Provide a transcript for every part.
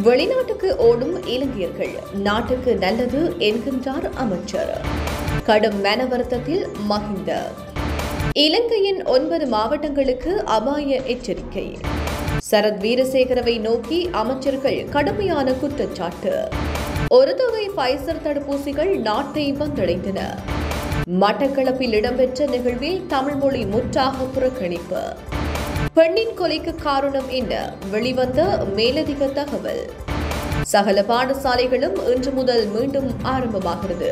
வெளிநாட்டுக்கு ஓடும் இலங்கையர்கள் நாட்டுக்கு நல்லது என்கின்றார் அமைச்சர் கடும் மனவருத்தத்தில் மகிந்த இலங்கையின் ஒன்பது மாவட்டங்களுக்கு அபாய எச்சரிக்கை சரத் வீரசேகரவை நோக்கி அமைச்சர்கள் கடுமையான குற்றச்சாட்டு ஒரு தொகை பைசர் தடுப்பூசிகள் நாட்டை வந்தடைந்தன மட்டக்களப்பில் இடம்பெற்ற நிகழ்வில் தமிழ் மொழி முற்றாக புறக்கணிப்பு பெண்ணின் கொலைக்கு காரணம் என்ன வெளிவந்த மேலதிக தகவல் சகல பாடசாலைகளும் இன்று முதல் மீண்டும் ஆரம்பமாகிறது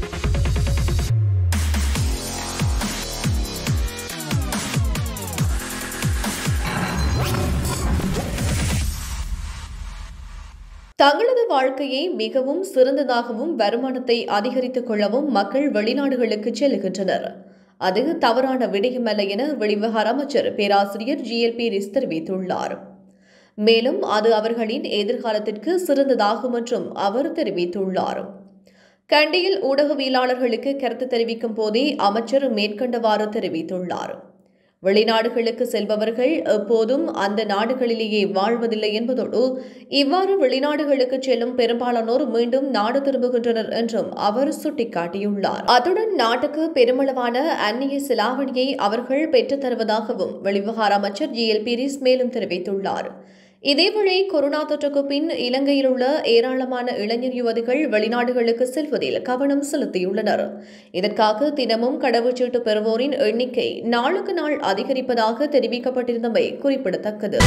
தங்களது வாழ்க்கையை மிகவும் சிறந்ததாகவும் வருமானத்தை அதிகரித்துக் கொள்ளவும் மக்கள் வெளிநாடுகளுக்கு செல்லுகின்றனர் அது தவறான விடயமல்ல என வெளிவிவகார அமைச்சர் பேராசிரியர் ஜி எல் பி ரிஸ் தெரிவித்துள்ளார் மேலும் அது அவர்களின் எதிர்காலத்திற்கு சிறந்ததாகும் என்றும் அவர் தெரிவித்துள்ளார் கண்டியில் ஊடகவியலாளர்களுக்கு கருத்து தெரிவிக்கும் போதே அமைச்சர் மேற்கண்டவாறு தெரிவித்துள்ளார் வெளிநாடுகளுக்கு செல்பவர்கள் எப்போதும் அந்த நாடுகளிலேயே வாழ்வதில்லை என்பதோடு இவ்வாறு வெளிநாடுகளுக்கு செல்லும் பெரும்பாலானோர் மீண்டும் நாடு திரும்புகின்றனர் என்றும் அவர் சுட்டிக்காட்டியுள்ளார் அத்துடன் நாட்டுக்கு பெருமளவான அந்நிய செலாவணியை அவர்கள் பெற்றுத் தருவதாகவும் வெளிவிவகார அமைச்சர் ஜி எல் பீரிஸ் மேலும் தெரிவித்துள்ளார் இதேவேளை கொரோனா தொற்றுக்கு பின் இலங்கையில் உள்ள ஏராளமான இளைஞர் யுவதிகள் வெளிநாடுகளுக்கு செல்வதில் கவனம் செலுத்தியுள்ளனர் இதற்காக தினமும் கடவுச்சீட்டு பெறுவோரின் எண்ணிக்கை நாளுக்கு நாள் அதிகரிப்பதாக தெரிவிக்கப்பட்டிருந்தமை குறிப்பிடத்தக்கது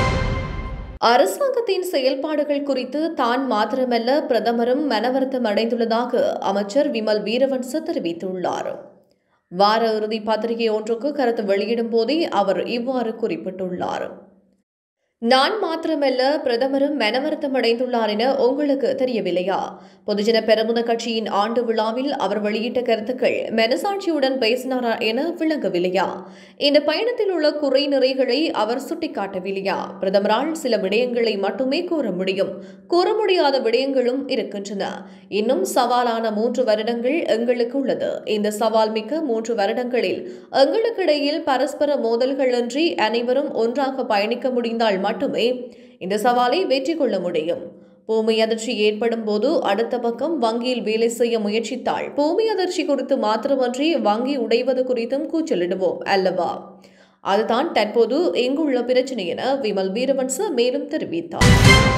அரசாங்கத்தின் செயல்பாடுகள் குறித்து தான் மாத்திரமல்ல பிரதமரும் மனவருத்தம் அடைந்துள்ளதாக அமைச்சர் விமல் வீரவன்ச தெரிவித்துள்ளார் வார இறுதி பத்திரிகை ஒன்றுக்கு கருத்து வெளியிடும் போதே அவர் இவ்வாறு குறிப்பிட்டுள்ளார் நான் மாத்திரமல்ல பிரதமரும் மனவருத்தம் அடைந்துள்ளார் என உங்களுக்கு தெரியவில்லையா பொதுஜன பெரமுன கட்சியின் ஆண்டு விழாவில் அவர் வெளியிட்ட கருத்துக்கள் மனசாட்சியுடன் பேசினாரா என விளங்கவில்லையா இந்த பயணத்தில் உள்ள குறை நிறைகளை அவர் சுட்டிக்காட்டவில்லையா பிரதமரால் சில விடயங்களை மட்டுமே கூற முடியும் கூற முடியாத விடயங்களும் இருக்கின்றன இன்னும் சவாலான மூன்று வருடங்கள் எங்களுக்கு உள்ளது இந்த சவால் மிக்க மூன்று வருடங்களில் எங்களுக்கிடையில் பரஸ்பர மோதல்களின்றி அனைவரும் ஒன்றாக பயணிக்க முடிந்தால் மட்டுமே இந்த சவாலை வெற்றி கொள்ள முடியும் பூமி அதிர்ச்சி ஏற்படும் போது அடுத்த பக்கம் வங்கியில் வேலை செய்ய முயற்சித்தால் பூமி அதிர்ச்சி குறித்து மாத்திரமன்றி வங்கி உடைவது குறித்தும் கூச்சலிடுவோம் அல்லவா அதுதான் தற்போது இங்குள்ள பிரச்சனை என விமல் வீரவன்ச மேலும் தெரிவித்தார்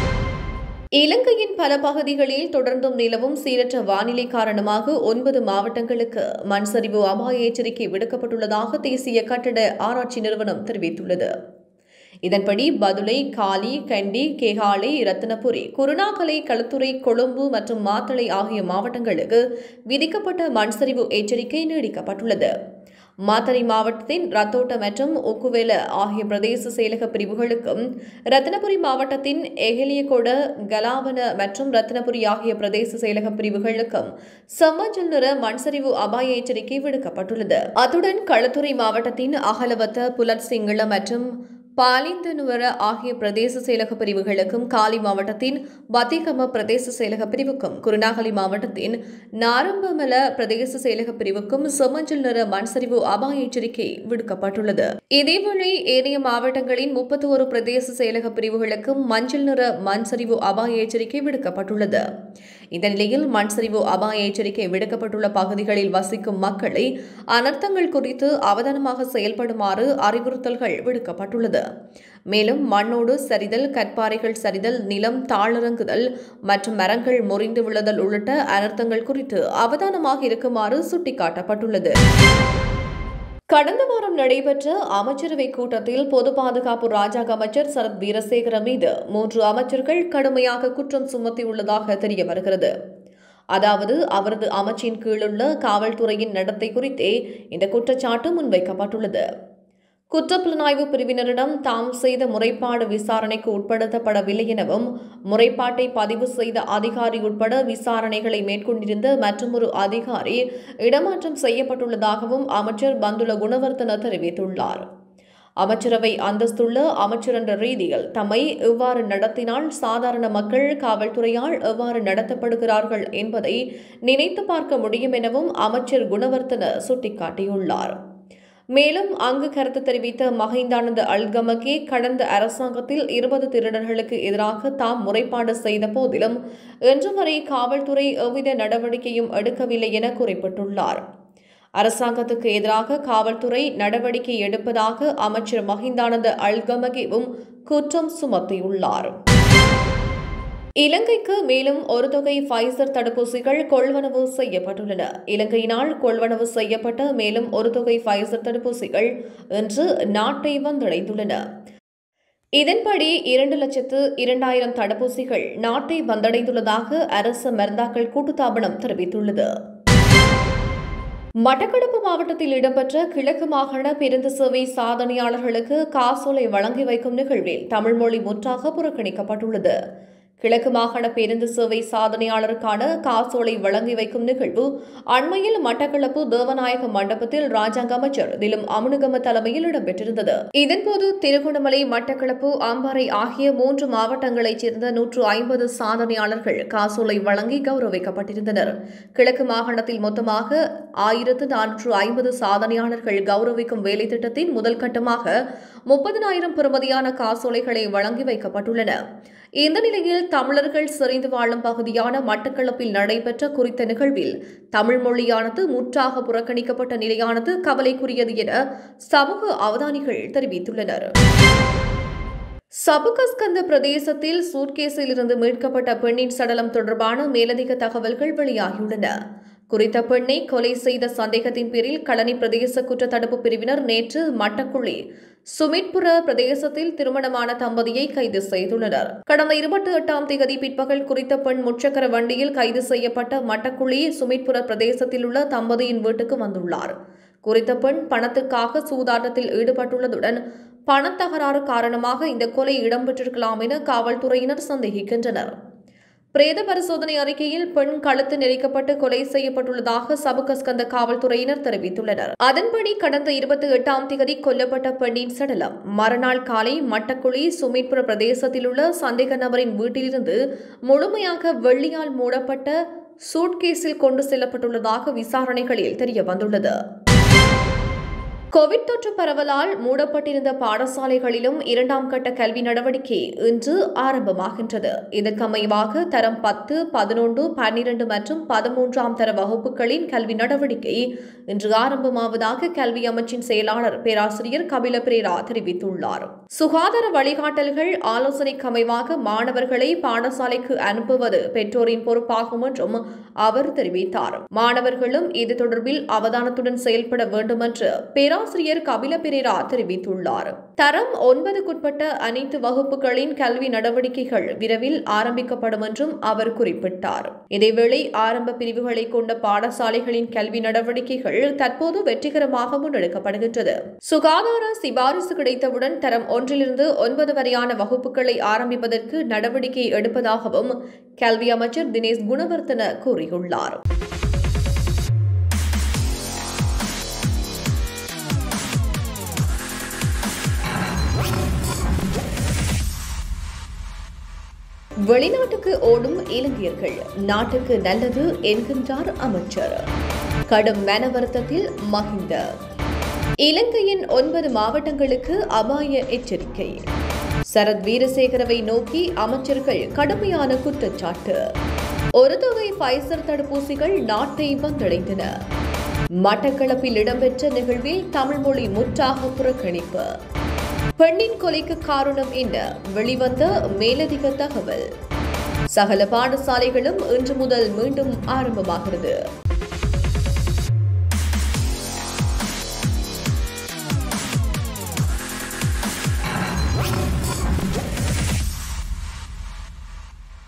இலங்கையின் பல பகுதிகளில் தொடர்ந்தும் நிலவும் சீரற்ற வானிலை காரணமாக ஒன்பது மாவட்டங்களுக்கு மண் சரிவு அபாய எச்சரிக்கை விடுக்கப்பட்டுள்ளதாக தேசிய கட்டட ஆராய்ச்சி நிறுவனம் தெரிவித்துள்ளது இதன்படி பதுளை காலி கண்டி கேகாலை ரத்தினபுரி குருணாகலை களுத்துறை கொழும்பு மற்றும் மாத்தளை ஆகிய மாவட்டங்களுக்கு விதிக்கப்பட்ட மண்சரிவு எச்சரிக்கை நீடிக்கப்பட்டுள்ளது மாத்தறை மாவட்டத்தின் ரத்தோட்ட மற்றும் ஒக்குவேல ஆகிய பிரதேச செயலக பிரிவுகளுக்கும் ரத்தினபுரி மாவட்டத்தின் எகலியகொட கலாவன மற்றும் ரத்தினபுரி ஆகிய பிரதேச செயலக பிரிவுகளுக்கும் செம்மஞ்சள் நிற மண்சரிவு அபாய எச்சரிக்கை விடுக்கப்பட்டுள்ளது அத்துடன் களுத்துறை மாவட்டத்தின் அகலவத்த புலட் சிங்கள மற்றும் பாலிந்தனுவர ஆகிய பிரதேச செயலக பிரிவுகளுக்கும் காலி மாவட்டத்தின் பத்திகம பிரதேச செயலக பிரிவுக்கும் குருநாகலி மாவட்டத்தின் நாரம்பமல பிரதேச செயலக பிரிவுக்கும் செம்மஞ்சள் நிற மண்சரிவு அபாய எச்சரிக்கை விடுக்கப்பட்டுள்ளது இதேவேளை ஏனைய மாவட்டங்களின் முப்பத்தி ஒரு பிரதேச செயலக பிரிவுகளுக்கும் மஞ்சள் நிற மண்சரிவு அபாய எச்சரிக்கை விடுக்கப்பட்டுள்ளது இந்த நிலையில் மண்சரிவு அபாய எச்சரிக்கை விடுக்கப்பட்டுள்ள பகுதிகளில் வசிக்கும் மக்களை அனர்த்தங்கள் குறித்து அவதானமாக செயல்படுமாறு அறிவுறுத்தல்கள் விடுக்கப்பட்டுள்ளது மேலும் மண்ணோடு சரிதல் கற்பாறைகள் சரிதல் நிலம் தாளிறங்குதல் மற்றும் மரங்கள் முறிந்து விழுதல் உள்ளிட்ட அனர்த்தங்கள் குறித்து அவதானமாக இருக்குமாறு சுட்டிக்காட்டப்பட்டுள்ளது கடந்த வாரம் நடைபெற்ற அமைச்சரவை கூட்டத்தில் பொது பாதுகாப்பு ராஜாங்க அமைச்சர் சரத் வீரசேகர மீது மூன்று அமைச்சர்கள் கடுமையாக குற்றம் சுமத்தியுள்ளதாக தெரிய வருகிறது அதாவது அவரது அமைச்சின் கீழுள்ள காவல்துறையின் நடத்தை குறித்தே இந்த குற்றச்சாட்டு முன்வைக்கப்பட்டுள்ளது குற்றப்புலனாய்வு பிரிவினரிடம் தாம் செய்த முறைப்பாடு விசாரணைக்கு உட்படுத்தப்படவில்லை எனவும் முறைப்பாட்டை பதிவு செய்த அதிகாரி உட்பட விசாரணைகளை மேற்கொண்டிருந்த மற்றொரு அதிகாரி இடமாற்றம் செய்யப்பட்டுள்ளதாகவும் அமைச்சர் பந்துல குணவர்த்தன தெரிவித்துள்ளார் அமைச்சரவை அந்தஸ்துள்ள அமைச்சர் என்ற ரீதியில் தம்மை எவ்வாறு நடத்தினால் சாதாரண மக்கள் காவல்துறையால் எவ்வாறு நடத்தப்படுகிறார்கள் என்பதை நினைத்து பார்க்க முடியும் எனவும் அமைச்சர் குணவர்த்தன சுட்டிக்காட்டியுள்ளார் மேலும் அங்கு கருத்து தெரிவித்த மஹிந்தானந்த அல்கமகே கடந்த அரசாங்கத்தில் இருபது திருடர்களுக்கு எதிராக தாம் முறைப்பாடு செய்த போதிலும் இன்று வரை காவல்துறை எவ்வித நடவடிக்கையும் எடுக்கவில்லை என குறிப்பிட்டுள்ளார் அரசாங்கத்துக்கு எதிராக காவல்துறை நடவடிக்கை எடுப்பதாக அமைச்சர் மஹிந்தானந்த அல்கமகேவும் குற்றம் சுமத்தியுள்ளார் இலங்கைக்கு மேலும் ஒரு தொகை ஃபைசர் தடுப்பூசிகள் கொள்வனவு செய்யப்பட்டுள்ளன இலங்கையினால் கொள்வனவு செய்யப்பட்ட மேலும் ஒரு தொகை ஃபைசர் தடுப்பூசிகள் இன்று நாட்டை வந்தடைந்துள்ளன இதன்படி இரண்டு லட்சத்து இரண்டாயிரம் தடுப்பூசிகள் நாட்டை வந்தடைந்துள்ளதாக அரசு மருந்தாக்கள் கூட்டுத்தாபனம் தெரிவித்துள்ளது மட்டக்களப்பு மாவட்டத்தில் இடம்பெற்ற கிழக்கு மாகாண பேருந்து சேவை சாதனையாளர்களுக்கு காசோலை வழங்கி வைக்கும் நிகழ்வில் தமிழ் மொழி முற்றாக புறக்கணிக்கப்பட்டுள்ளது கிழக்கு மாகாண பேருந்து சேவை சாதனையாளருக்கான காசோலை வழங்கி வைக்கும் நிகழ்வு அண்மையில் மட்டக்களப்பு தேவநாயக மண்டபத்தில் ராஜாங்க அமைச்சர் திலும் அமுனுகம தலைமையில் இடம்பெற்றிருந்தது இதன்போது திருகோணமலை மட்டக்களப்பு அம்பாறை ஆகிய மூன்று மாவட்டங்களைச் சேர்ந்த நூற்று ஐம்பது சாதனையாளர்கள் காசோலை வழங்கி கௌரவிக்கப்பட்டிருந்தனர் கிழக்கு மாகாணத்தில் மொத்தமாக ஆயிரத்து நானூற்று ஐம்பது சாதனையாளர்கள் கௌரவிக்கும் வேலை திட்டத்தின் முதல் கட்டமாக முப்பதினாயிரம் பெறுமதியான காசோலைகளை வழங்கி வைக்கப்பட்டுள்ளன இந்த நிலையில் தமிழர்கள் சிறைந்து வாழும் பகுதியான மட்டக்களப்பில் நடைபெற்ற குறித்த நிகழ்வில் தமிழ் மொழியானது முற்றாக புறக்கணிக்கப்பட்ட நிலையானது கவலைக்குரியது என சமூக அவதானிகள் தெரிவித்துள்ளனர் சபுகஸ்கந்த பிரதேசத்தில் சூட்கேஸில் இருந்து மீட்கப்பட்ட பெண்ணின் சடலம் தொடர்பான மேலதிக தகவல்கள் வெளியாகியுள்ளன குறித்த பெண்ணை கொலை செய்த சந்தேகத்தின் பேரில் களனி பிரதேச குற்ற தடுப்பு பிரிவினர் நேற்று மட்டக்குழி சுமிட்புர பிரதேசத்தில் திருமணமான தம்பதியை கைது செய்துள்ளனர் கடந்த இருபத்தி எட்டாம் தேதி பிற்பகல் குறித்த பெண் முச்சக்கர வண்டியில் கைது செய்யப்பட்ட மட்டக்குழி சுமிட்புர பிரதேசத்தில் உள்ள தம்பதியின் வீட்டுக்கு வந்துள்ளார் குறித்த பெண் பணத்துக்காக சூதாட்டத்தில் ஈடுபட்டுள்ளதுடன் பணத்தகராறு காரணமாக இந்த கொலை இடம்பெற்றிருக்கலாம் என காவல்துறையினர் சந்தேகிக்கின்றனர் பிரேத பரிசோதனை அறிக்கையில் பெண் கழுத்து நெரிக்கப்பட்டு கொலை செய்யப்பட்டுள்ளதாக சபுகஸ்கந்த காவல்துறையினர் தெரிவித்துள்ளனர் அதன்படி கடந்த இருபத்தி எட்டாம் தேதி கொல்லப்பட்ட பெண்ணின் சடலம் மறுநாள் காலை மட்டக்குழி சுமித்புர பிரதேசத்தில் உள்ள சந்தேக நபரின் வீட்டிலிருந்து முழுமையாக வெள்ளியால் மூடப்பட்ட சூட்கேஸில் கொண்டு செல்லப்பட்டுள்ளதாக விசாரணைகளில் தெரிய வந்துள்ளது கோவிட் தொற்று பரவலால் மூடப்பட்டிருந்த பாடசாலைகளிலும் இரண்டாம் கட்ட கல்வி நடவடிக்கை இன்று ஆரம்பமாகின்றது இதற்கமைவாக தரம் பத்து பதினொன்று பன்னிரண்டு மற்றும் பதிமூன்றாம் தர வகுப்புகளின் கல்வி நடவடிக்கை இன்று ஆரம்பமாவதாக கல்வி அமைச்சின் செயலாளர் பேராசிரியர் கபில பிரேரா தெரிவித்துள்ளார் சுகாதார வழிகாட்டல்கள் ஆலோசனைக்கு அமைவாக மாணவர்களை பாடசாலைக்கு அனுப்புவது பெற்றோரின் பொறுப்பாகும் என்றும் அவர் தெரிவித்தார் மாணவர்களும் இது தொடர்பில் அவதானத்துடன் செயல்பட வேண்டும் என்று பேரா பேராசிரியர் கபில பெரேரா தெரிவித்துள்ளார் தரம் ஒன்பதுக்குட்பட்ட அனைத்து வகுப்புகளின் கல்வி நடவடிக்கைகள் விரைவில் ஆரம்பிக்கப்படும் என்றும் அவர் குறிப்பிட்டார் இதேவேளை ஆரம்ப பிரிவுகளை கொண்ட பாடசாலைகளின் கல்வி நடவடிக்கைகள் தற்போது வெற்றிகரமாக முன்னெடுக்கப்படுகின்றது சுகாதார சிபாரிசு கிடைத்தவுடன் தரம் ஒன்றிலிருந்து ஒன்பது வரையான வகுப்புகளை ஆரம்பிப்பதற்கு நடவடிக்கை எடுப்பதாகவும் கல்வி அமைச்சர் தினேஷ் குணவர்த்தன கூறியுள்ளார் வெளிநாட்டுக்கு ஓடும் இலங்கையர்கள் நாட்டுக்கு நல்லது என்கின்றார் அமைச்சர் கடும் மன வருத்தத்தில் மகிந்த இலங்கையின் ஒன்பது மாவட்டங்களுக்கு அபாய எச்சரிக்கை சரத் வீரசேகரவை நோக்கி அமைச்சர்கள் கடுமையான குற்றச்சாட்டு ஒரு தொகை பைசர் தடுப்பூசிகள் நாட்டை வந்தடைந்தன மட்டக்களப்பில் இடம்பெற்ற நிகழ்வில் தமிழ் மொழி முற்றாக புறக்கணிப்பு பெண்ணின் கொலைக்கு காரணம் என்ன வெளிவந்த மேலதிக தகவல் சகல பாடசாலைகளும் இன்று முதல் மீண்டும் ஆரம்பமாகிறது